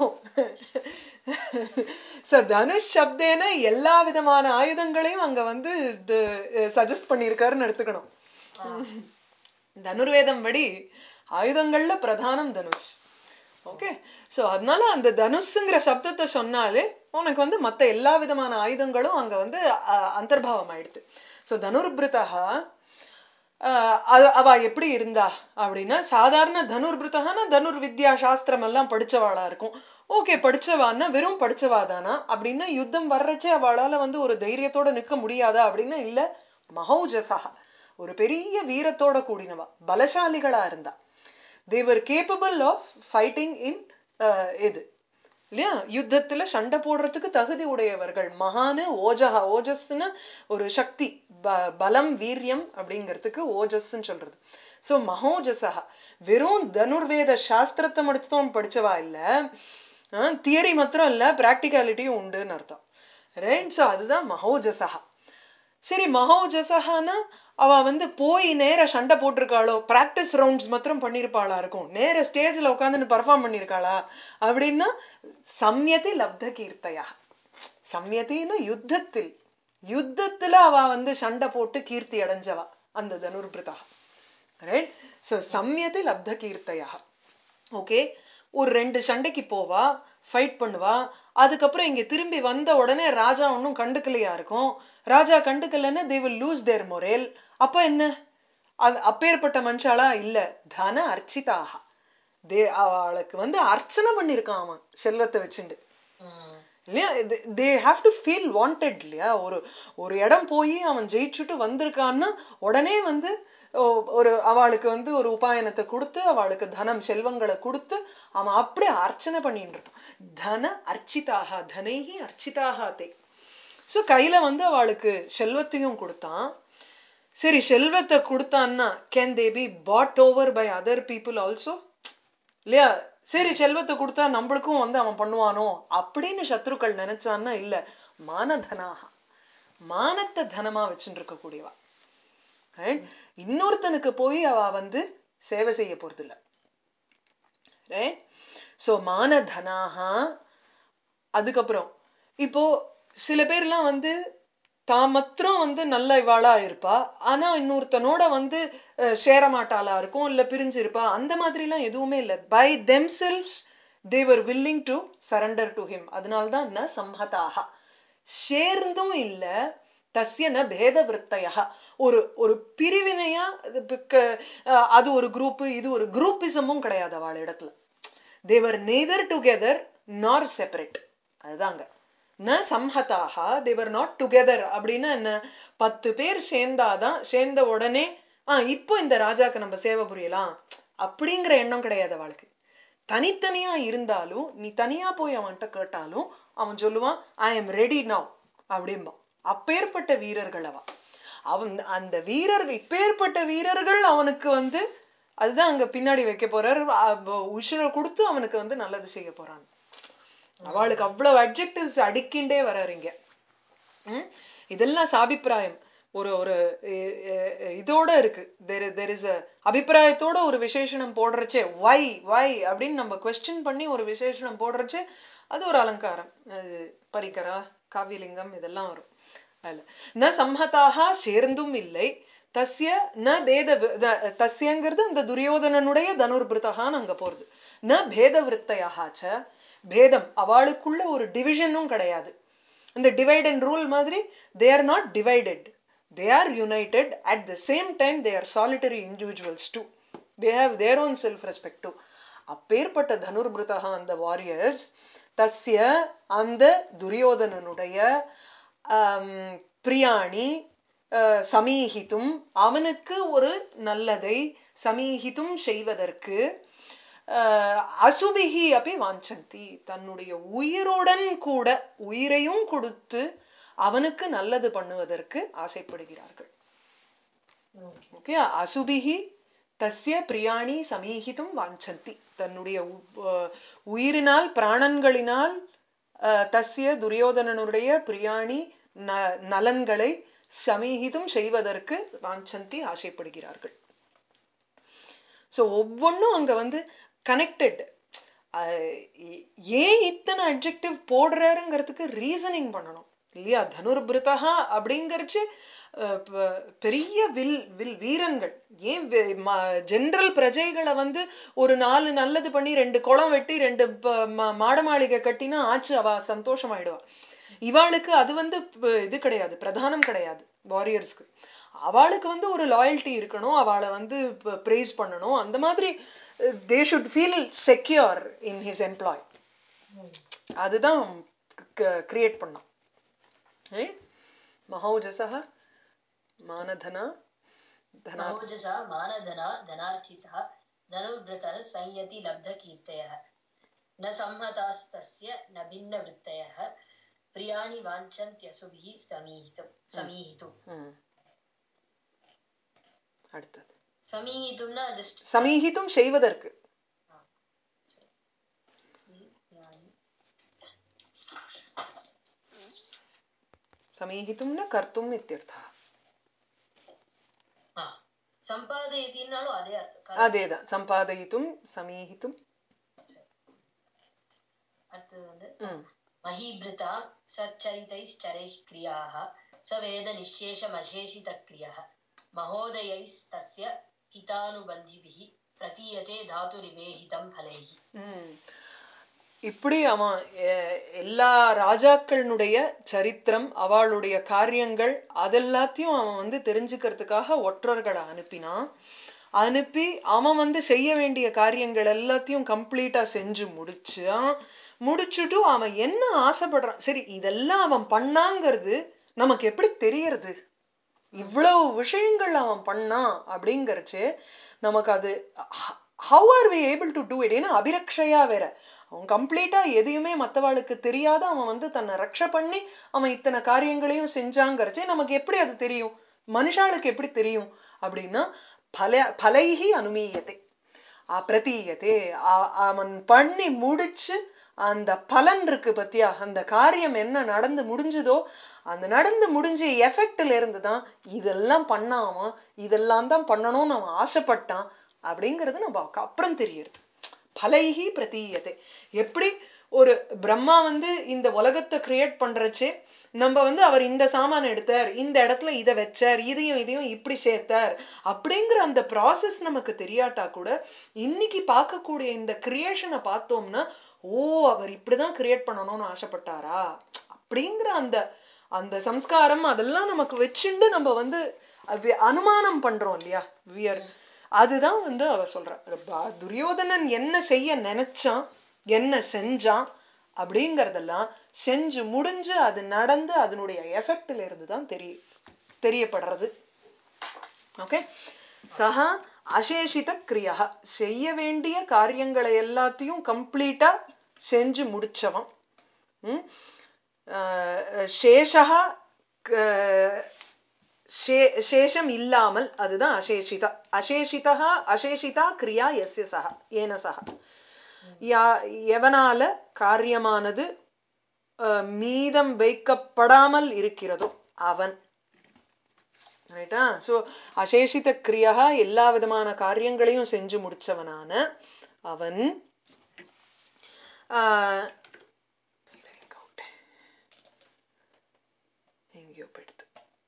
ச தனுஷ் சப்தேன எல்லா விதமான ஆயுதங்களையும் அங்க வந்து சஜஸ்ட் பண்ணியிருக்காருன்னு எடுத்துக்கணும் தனுர்வேதம் படி ஆயுதங்கள்ல பிரதானம் தனுஷ் ஓகே சோ அதனால அந்த தனுஷுங்கிற சப்தத்தை சொன்னாலே உனக்கு வந்து மத்த எல்லா விதமான ஆயுதங்களும் அங்க வந்து அஹ், அந்தர்பாவம் ஆயிடுது சோ தனுர்பிருதா ஆஹ் அது- அவ எப்படி இருந்தா அப்படின்னா சாதாரண தனுர்பிருத்தகான தனுர் வித்யா சாஸ்திரம் எல்லாம் படிச்சவாளா இருக்கும் ஓகே படிச்சவான்னா வெறும் படிச்சவாதானா அப்படின்னா யுத்தம் வர்றச்சே அவளால வந்து ஒரு தைரியத்தோட நிக்க முடியாதா அப்படின்னா இல்ல மகௌஜசா ஒரு பெரிய வீரத்தோட கூடினவா பலசாலிகளா இருந்தா they are capable of fighting in இது இல்லையா யுத்தத்துல சண்டை போடுறதுக்கு தகுதி உடையவர்கள் மகானு ஓஜஹா ஓஜஸ்ன்னு ஒரு சக்தி ப- பலம் வீரியம் அப்படிங்கிறதுக்கு ஓஜஸ்ன்னு சொல்றது சோ மகோஜசா வெறும் தனுர்வேத சாஸ்திரத்தை மட்டும் படிச்சவா இல்ல தியரி மாத்திரம் இல்ல பிராக்டிகாலிட்டியும் உண்டுன்னு அர்த்தம் ரைட் சோ அதுதான் மகோஜசா சரி மகோஜசஹானா அவ வந்து போய் நேர சண்டை போட்டிருக்காளோ பிராக்டிஸ் ரவுண்ட்ஸ் மாத்திரம் பண்ணியிருப்பாளா இருக்கும் நேர ஸ்டேஜ்ல உட்காந்துன்னு பர்ஃபார்ம் பண்ணியிருக்காளா அப்படின்னா சம்யதி லப்த கீர்த்தையா சம்யத்தின்னு யுத்தத்தில் யுத்தத்துல அவ வந்து சண்டை போட்டு கீர்த்தி அடைஞ்சவா அந்த தனுர்பிருதா ரைட் சோ சம்யதி லப்த கீர்த்தையா ஓகே ஒரு ரெண்டு சண்டைக்கு போவா ஃபைட் பண்ணுவா அதுக்கப்புறம் இங்க திரும்பி வந்த உடனே ராஜா ஒன்றும் கண்டுக்கலையா இருக்கும் ராஜா கண்டுக்கலைன்னா தே வில் லூஸ் தேர் மொரேல் அப்ப என்ன அது அப்பேற்பட்ட மனுஷாளா இல்ல தன அர்ச்சிதாக தே அவளுக்கு வந்து அர்ச்சனை பண்ணியிருக்கான் அவன் செல்வத்தை வச்சுண்டு ம் இல்லையா they have to feel wanted இல்லையா ஒரு ஒரு இடம் போய் அவன் ஜெயிச்சுட்டு வந்திருக்கான்னா உடனே வந்து ஓ- ஒரு அவளுக்கு வந்து ஒரு உபாயனத்தை கொடுத்து அவளுக்கு தனம் செல்வங்களை கொடுத்து அவன் அப்படியே அர்ச்சனை பண்ணிட்டு இருக்கான் தன அர்ச்சிதாக தனைஹி அர்ச்சிதாக தே ஸோ கையில வந்து அவளுக்கு செல்வத்தையும் கொடுத்தான் சரி செல்வத்தை கொடுத்தான்னா can they be bought over by other people also இல்லையா சரி செல்வத்தை கொடுத்தா நம்மளுக்கும் வந்து அவன் பண்ணுவானோ அப்படின்னு சத்ருக்கள் நினைச்சான்னா இல்ல மானதனாக மானத்தை தனமா வச்சுட்டு இருக்கக்கூடியவா Right? இன்னொருத்தனுக்கு போய் அவ வந்து சேவை செய்ய போறது இல்ல ரைட் ஸோ மானதனாக அதுக்கப்புறம் இப்போ சில பேர்லாம் வந்து தான் மாத்திரம் வந்து நல்ல இவாளா இருப்பா ஆனா இன்னொருத்தனோட வந்து அஹ், சேர மாட்டாளா இருக்கும் இல்ல பிரிஞ்சு இருப்பா அந்த மாதிரிலாம் எதுவுமே இல்லை by themselves they are willing to surrender to him அதனால்தான் ந சம்ஹதாக சேர்ந்தும் இல்ல தஸ்ய ந பேத விற்த்தையா ஒரு ஒரு பிரிவினையா அது பிக்க- அஹ், அது ஒரு குரூப் இது ஒரு குரூப்பிசமும் கிடையாது அவள் இடத்துல they are neither together nor separate அதுதாங்க ந சம்ஹதாக தேவர் நாட் டுகெதர் அப்படின்னா என்ன பத்து பேர் சேர்ந்தாதான் சேர்ந்த உடனே ஆ இப்போ இந்த ராஜாக்கு நம்ம சேவை புரியலாம் அப்படிங்கிற எண்ணம் கிடையாது அவளுக்கு தனித்தனியா இருந்தாலும் நீ தனியா போய் அவன்கிட்ட கேட்டாலும் அவன் சொல்லுவான் ஐ எம் ரெடி நவ் அப்படிம்பான் அப்பேற்பட்ட வீரர்கள் அவன் அவன் அந்த வீரர்கள் இப்பேற்பட்ட வீரர்கள் அவனுக்கு வந்து அதுதான் அங்க பின்னாடி வைக்க போறாரு அ- உசுரை கொடுத்து அவனுக்கு வந்து நல்லது செய்ய போறான் அவளுக்கு அவ்வளவு அட்ஜெக்டிவ்ஸ் அடிக்கிண்டே வர்றாரு இங்க ம்? இதெல்லாம் சாபிப்பிராயம் ஒரு ஒரு எ- எ- இதோட இருக்கு தெர் தெர் இஸ் அ அபிப்பிராயத்தோட ஒரு விசேஷணம் போடுறச்சே வை வை அப்படின்னு நம்ம கொஸ்டின் பண்ணி ஒரு விசேஷணம் போடுறச்சே அது ஒரு அலங்காரம் அது பரிகரா காவியலிங்கம் இதெல்லாம் வரும் அதுல ந சம்ஹதாக சேர்ந்தும் இல்லை தஸ்ய ந பேத வி- த- தஸ்யங்கிறது அந்த துரியோதனனுடைய தனுர்பிருத்தகான்னு அங்க போறது ந பேத விற்த்தையாச்ச பேதம் அவளுக்குள்ள ஒரு டிவிஷனும் கிடையாது இந்த டிவைட் அண்ட் ரூல் மாதிரி they are not divided they are united at the same time they are solitary individuals too they have their own self respect too அப்பேற்பட்ட தனுர்பிருத்தக அந்த வாரியர்ஸ் தஸ்ய அந்த துரியோதனனுடைய ஆம், பிரியாணி அஹ், சமீகித்தும் அவனுக்கு ஒரு நல்லதை சமீகித்தும் செய்வதற்கு அஹ், அசுபிகி அப்படி வாஞ்சந்தி தன்னுடைய உயிருடன் கூட உயிரையும் கொடுத்து அவனுக்கு நல்லது பண்ணுவதற்கு ஆசைப்படுகிறார்கள் ஓகே ஓகே அசுபிகி தஸ்ய பிரியாணி சமீகித்தும் வாஞ்சந்தி தன்னுடைய உ- அஹ், உயிரினால் பிராணன்களினால் அஹ், தஸ்ய துரியோதனனுடைய பிரியாணி ந நலன்களை சமீகிதும் செய்வதற்கு வாஞ்சந்தி ஆசைப்படுகிறார்கள் ஸோ ஒவ்வொன்றும் அங்க வந்து கனெக்டட் ஏன் இத்தனை அட்ஜெக்டிவ் போடுறாருங்கிறதுக்கு ரீசனிங் பண்ணணும் இல்லையா தனுர்பிருதா அப்படிங்கறச்சு அஹ், ப- பெரிய வில் வில் வீரன்கள் ஏன் ஜெனரல் பிரஜைகளை வந்து ஒரு நாலு நல்லது பண்ணி ரெண்டு குளம் வெட்டி ரெண்டு ப- ம- மாட மாளிகை கட்டினா ஆச்சு அவ சந்தோஷமாயிடுவா இவாளுக்கு அது வந்து ப- இது கிடையாது பிரதானம் கிடையாது வாரியர்ஸ்க்கு அவளுக்கு வந்து ஒரு லாயல்ட்டி இருக்கணும் அவளை வந்து ப்ரைஸ் பண்ணணும் அந்த மாதிரி they should feel secure in his employ அதுதான் கிரியேட் பண்ணோம் மகௌஜசः மானதனா தனா महोजसा मानधना धनार्चितः धनुर्भृतः संयति लब्धकीर्तयः न संहतास्तस्य न भिन्नवृत्तयः प्रियाणि वाञ्छन्त्यसुभिः समीहितुं समीहितुं ம். அடுத்தது समीहितुம்னா ஜஸ்ட் சமீகித்தும் செய்வதற்கு சமீகித்தும்னு கர்த்தும் இத்தியர்த்தா சம்பாதயத்தின்னாலும் அதே அர்த்தம் correct. அதேதான் சம்பாதயித்தும் சமீகித்தும் அடுத்தது வந்து ம். महीभृता सच्चरितैश्चरैः क्रियाः स वेद निःशेषमशेषितक्रियः महोदयैस्तस्य हितानुबन्धिभिः प्रतीयते धातुरिवेहितं फलैः ம். இப்படி அவன் எ- எல்லா ராஜாக்களினுடைய சரித்திரம் அவளுடைய காரியங்கள் அதெல்லாத்தையும் அவன் வந்து தெரிஞ்சுக்கிறதுக்காக ஒற்றர்களை அனுப்பினான் அனுப்பி அவன் வந்து செய்ய வேண்டிய காரியங்கள் எல்லாத்தையும் கம்ப்ளீட்டா செஞ்சு முடிச்சான் முடிச்சுட்டு அவன் என்ன ஆசைப்படுறான் சரி இதெல்லாம் அவன் பண்ணாங்கிறது நமக்கு எப்படி தெரியறது இவ்வளவு விஷயங்கள் அவன் பண்ணான் அப்படிங்கறச்சு நமக்கு அது uh- how are we able to do it ஏன்னா அபிரக்ஷையா வேற அவன் கம்ப்ளீட்டா எதையுமே மற்றவாளுக்கு தெரியாத அவன் வந்து தன்னை ரக்ஷ பண்ணி அவன் இத்தனை காரியங்களையும் செஞ்சாங்கிறச்சே நமக்கு எப்படி அது தெரியும் மனுஷாளுக்கு எப்படி தெரியும் அப்படின்னா பல பலைகி அனுமீயத்தை பிரதீயத்தே அவன் பண்ணி முடிச்சு அந்த பலன் இருக்கு பத்தியா அந்த காரியம் என்ன நடந்து முடிஞ்சதோ அந்த நடந்து முடிஞ்ச எஃபெக்ட்ல இருந்து தான் இதெல்லாம் பண்ணாம இதெல்லாம் தான் பண்ணணும்னு அவன் ஆசைப்பட்டான் அப்படிங்கிறது நம்ம அப்புறம் தெரியறது பலைகி பிரதீயத்தை எப்படி ஒரு பிரம்மா வந்து இந்த உலகத்தை கிரியேட் பண்றச்சே நம்ம வந்து அவர் இந்த சாமான எடுத்தார் இந்த இடத்துல இதை வச்சார் இதையும் இதையும் இப்படி சேர்த்தார் அப்படிங்கிற அந்த ப்ராசஸ் நமக்கு தெரியாட்டா கூட இன்னைக்கு பார்க்கக்கூடிய இந்த கிரியேஷனை பார்த்தோம்னா ஓ அவர் இப்படிதான் கிரியேட் பண்ணணும்னு ஆசைப்பட்டாரா அப்படிங்கிற அந்த அந்த சம்ஸ்காரம் அதெல்லாம் நமக்கு வச்சுண்டு நம்ம வந்து அனுமானம் பண்றோம் இல்லையா வியர் அதுதான் வந்து அவ சொல்ற துரியோதனன் என்ன செய்ய நினைச்சான் என்ன செஞ்சான் அப்படிங்கறதெல்லாம் செஞ்சு முடிஞ்சு அது நடந்து அதனுடைய எஃபெக்ட்ல இருந்து தான் தெரிய தெரியப்படுறது ஓகே சஹா அசேஷித கிரியா செய்ய வேண்டிய காரியங்களை எல்லாத்தையும் கம்ப்ளீட்டா செஞ்சு முடிச்சவன் சேஷா சேஷம் இல்லாமல் அதுதான் அசேஷிதா அசேஷிதா அசேஷிதா கிரியா எஸ்ய சஹா ஏன சஹா யா எவனால காரியமானது மீதம் வைக்கப்படாமல் இருக்கிறதோ அவன் ரைட்டா சோ அசேஷித கிரியா எல்லா விதமான காரியங்களையும் செஞ்சு முடிச்சவனான அவன் எங்கேயோ போயிடுது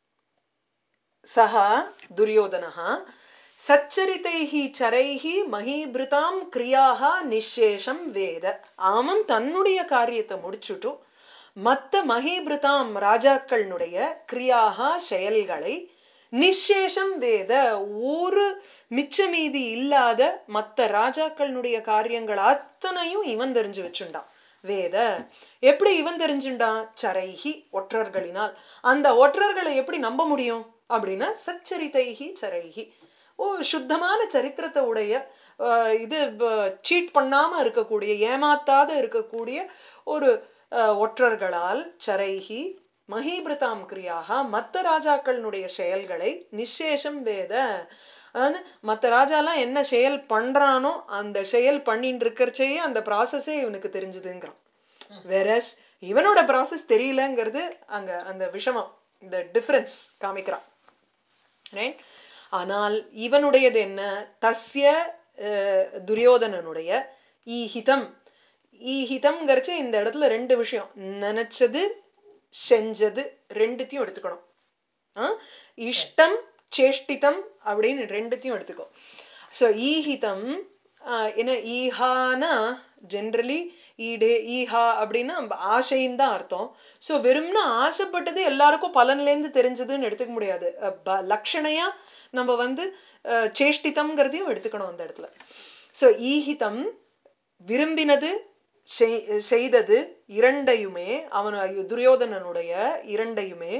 சஹா துரியோதனஹா சச்சரித்தைஹி சரைஹி மகீபிருதாம் கிரியாக நிஷேஷம் வேத அவன் தன்னுடைய காரியத்தை முடிச்சுட்டும் மத்த மகீபிருதாம் ராஜாக்களுடைய கிரியாக செயல்களை நிஷேஷம் வேத ஒரு மிச்சமீதி இல்லாத மத்த ராஜாக்களுடைய காரியங்கள் அத்தனையும் இவன் தெரிஞ்சு வச்சுண்டான் வேத எப்படி இவன் தெரிஞ்சுண்டான் சரைஹி ஒற்றர்களினால் அந்த ஒற்றர்களை எப்படி நம்ப முடியும் அப்படின்னா சச்சரித்தைஹி சரைஹி ஓ சுத்தமான சரித்திரத்தை உடைய இது சீட் பண்ணாம இருக்கக்கூடிய ஏமாத்தாத இருக்கக்கூடிய ஒரு ஒற்றர்களால் சரைஹி மஹீபிரதாம் கிரியாக மத்த ராஜாக்களினுடைய செயல்களை நிசேஷம் வேத அதாவது மற்ற ராஜாலாம் என்ன செயல் பண்றானோ அந்த செயல் பண்ணிட்டு இருக்கிறச்சேயே அந்த ப்ராசஸே இவனுக்கு தெரிஞ்சுதுங்கிறான் வெரஸ் இவனோட ப்ராசஸ் தெரியலங்கிறது அங்க அந்த விஷமம் இந்த டிஃபரன்ஸ் காமிக்கிறான் ரைட் ஆனால் இவனுடையது என்ன தஸ்ய துரியோதனனுடைய ஈஹிதம் ஈஹிதம்ங்கிறச்சு இந்த இடத்துல ரெண்டு விஷயம் நினைச்சது செஞ்சது ரெண்டுத்தையும் எடுத்துக்கணும் இஷ்டம் சேஷ்டிதம் அப்படின்னு ரெண்டுத்தையும் எடுத்துக்கோ ஸோ ஈஹிதம் என்ன ஈஹானா ஜென்ரலி ஈடே ஈஹா அப்படின்னா ஆசைன்னு தான் அர்த்தம் ஸோ வெறும்னா ஆசைப்பட்டது எல்லாருக்கும் பலன்லேருந்து தெரிஞ்சதுன்னு எடுத்துக்க முடியாது லக்ஷணையா நம்ம வந்து சேஷ்டிதம்ங்கிறதையும் எடுத்துக்கணும் அந்த இடத்துல ஸோ ஈஹிதம் விரும்பினது செய்தது இரண்டையுமே அவன் துரியோதனனுடைய இரண்டையுமே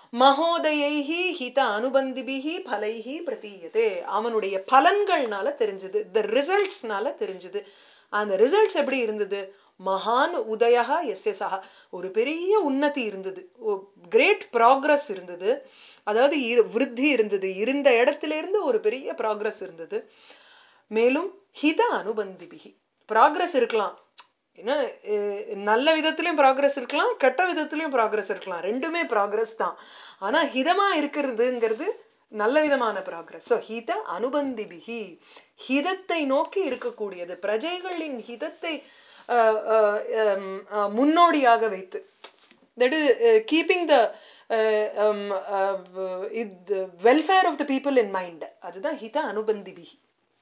மகோதயைஹி ஹித அனுபந்திபிஹி பலைஹி பிரதீயதே அவனுடைய பலன்கள்னால தெரிஞ்சது த ரிசல்ட்ஸ்னால தெரிஞ்சது அந்த ரிசல்ட்ஸ் எப்படி இருந்தது மகான் உதயா எஸ்எஸ்ஆ ஒரு பெரிய உன்னதி இருந்தது கிரேட் ப்ராக்ரஸ் இருந்தது அதாவது விருத்தி இருந்தது இருந்த இடத்துல இருந்து ஒரு பெரிய ப்ராக்ரஸ் இருந்தது மேலும் ஹித அனுபந்திபிகி ப்ராக்ரஸ் இருக்கலாம் ஏன்னா நல்ல விதத்துலயும் ப்ராக்ரஸ் இருக்கலாம் கெட்ட விதத்துலயும் ப்ராக்ரஸ் இருக்கலாம் ரெண்டுமே ப்ராக்ரஸ் தான் ஆனா ஹிதமா இருக்கிறதுங்கிறது நல்ல விதமான ப்ராக்ரஸ் ஸோ ஹித அனுபந்திபிகி ஹிதத்தை நோக்கி இருக்கக்கூடியது பிரஜைகளின் ஹிதத்தை முன்னோடியாக வைத்து that is keeping the welfare of the people in mind அதுதான் ஹித அனுபந்திபிகி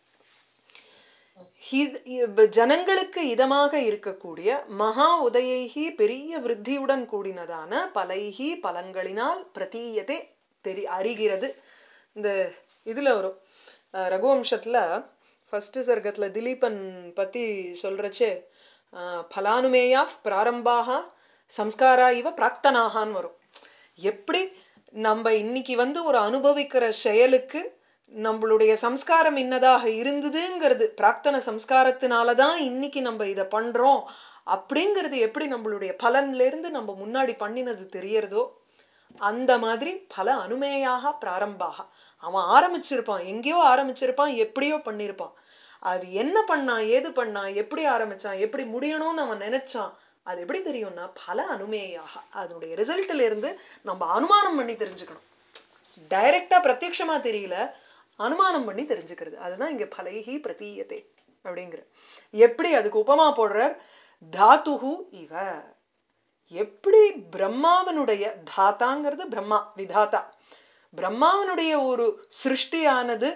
ஜனங்களுக்கு இதமாக இருக்கக்கூடிய மகா உதயைகி பெரிய விருத்தியுடன் கூடினதான பலைகி பலங்களினால் பிரதீயத்தை தெரி அறிகிறது இந்த இதுல வரும் ரகுவம்சத்துல ஃபர்ஸ்ட் சர்க்கத்துல திலீபன் பத்தி சொல்றச்சே பலானுமேயா பிராரம்பாக சம்ஸ்காரா இவ பிராக்தனாகான்னு வரும் எப்படி நம்ம இன்னைக்கு வந்து ஒரு அனுபவிக்கிற செயலுக்கு நம்மளுடைய சம்ஸ்காரம் இன்னதாக இருந்ததுங்கிறது பிராக்தன சம்ஸ்காரத்தினால தான் இன்னைக்கு நம்ம இதை பண்றோம் அப்படிங்கிறது எப்படி நம்மளுடைய பலன்ல இருந்து நம்ம முன்னாடி பண்ணினது தெரியறதோ அந்த மாதிரி பல அனுமேயாக பிராரம்பாக அவன் ஆரம்பிச்சிருப்பான் எங்கேயோ ஆரம்பிச்சிருப்பான் எப்படியோ பண்ணியிருப்பான் அது என்ன பண்ணான் ஏது பண்ணான் எப்படி ஆரம்பிச்சான் எப்படி முடியணும்னு அவன் நினைச்சான் அது எப்படி தெரியும்னா பல அனுமேயாக அதனுடைய ரிசல்ட்ல இருந்து நம்ம அனுமானம் பண்ணி தெரிஞ்சுக்கணும் டைரக்டா பிரத்யக்ஷமா தெரியல அனுமானம் பண்ணி தெரிஞ்சுக்கிறது அதுதான் இங்க பலைஹி பிரதீயத்தை அப்படிங்கிற எப்படி அதுக்கு உபமா போடுறார் தாத்துஹு இவ எப்படி பிரம்மாவனுடைய தாத்தாங்கிறது பிரம்மா விதாத்தா பிரம்மாவனுடைய ஒரு சிருஷ்டியானது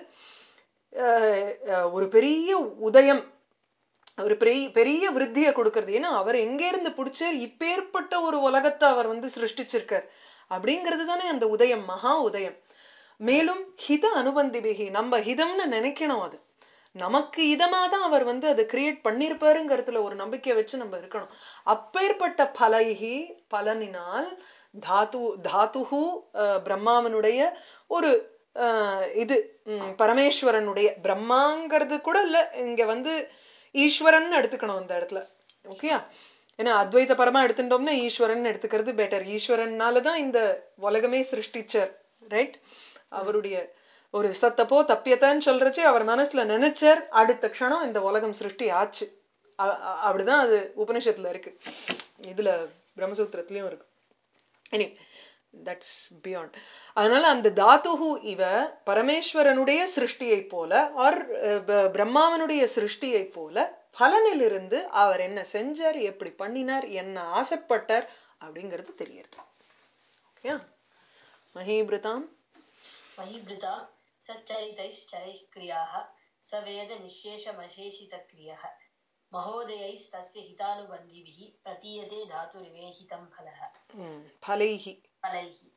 அஹ், அஹ், ஒரு பெரிய உதயம் ஒரு பெரிய பெரிய விருத்தியை கொடுக்கறது ஏன்னா அவர் எங்க இருந்து பிடிச்சார் இப்பேற்பட்ட ஒரு உலகத்தை அவர் வந்து சிருஷ்டிச்சிருக்கார் அப்படிங்கிறது தானே அந்த உதயம் மகா உதயம் மேலும் ஹித அனுபந்திபிகி நம்ம ஹிதம்னு நினைக்கணும் அது நமக்கு இதமா தான் அவர் வந்து அதை கிரியேட் பண்ணியிருப்பாருங்கிறதுல ஒரு நம்பிக்கை வச்சு நம்ம இருக்கணும் அப்பேற்பட்ட பலைகி பலனினால் தாத்து தாத்துஹு அஹ், பிரம்மாவனுடைய ஒரு அஹ், இது ம், பரமேஸ்வரனுடைய பிரம்மாங்கிறது கூட இல்ல இங்க வந்து ஈஸ்வரன் எடுத்துக்கணும் அந்த இடத்துல ஓகேயா ஏன்னா அத்வைத பரமா எடுத்துட்டோம்னா ஈஸ்வரன் எடுத்துக்கிறது பெட்டர் ஈஸ்வரன்னால தான் இந்த உலகமே சிருஷ்டிச்சார் ரைட் அவருடைய ஒரு சத்தப்போ தப்பியத்தான்னு சொல்றச்சு அவர் மனசுல நினைச்சார் அடுத்த க்ஷணம் இந்த உலகம் சிருஷ்டி ஆச்சு அ- அ- அப்படிதான் அது உபனிஷத்துல இருக்கு இதுல பிரம்மசூத்திரத்திலயும் இருக்கு எனி தட்ஸ் பியாண்ட் அதனால அந்த தாத்துஹு இவ பரமேஸ்வரனுடைய சிருஷ்டியை போல ஆர் பிரம்மாவனுடைய சிருஷ்டியை போல பலனிலிருந்து அவர் என்ன செஞ்சார் எப்படி பண்ணினார் என்ன ஆசைப்பட்டார் அப்படிங்கிறது தெரியுது ஓகே மஹீபிருதாம் महिभृता सच्चरितैश्चरैः क्रियाः स वेद निःशेषमशेषितक्रियः महोदयैस्तस्य हितानुबन्धिभिः प्रतीयते धातुरिवेहितं फलः ம், பலைஹி फलैः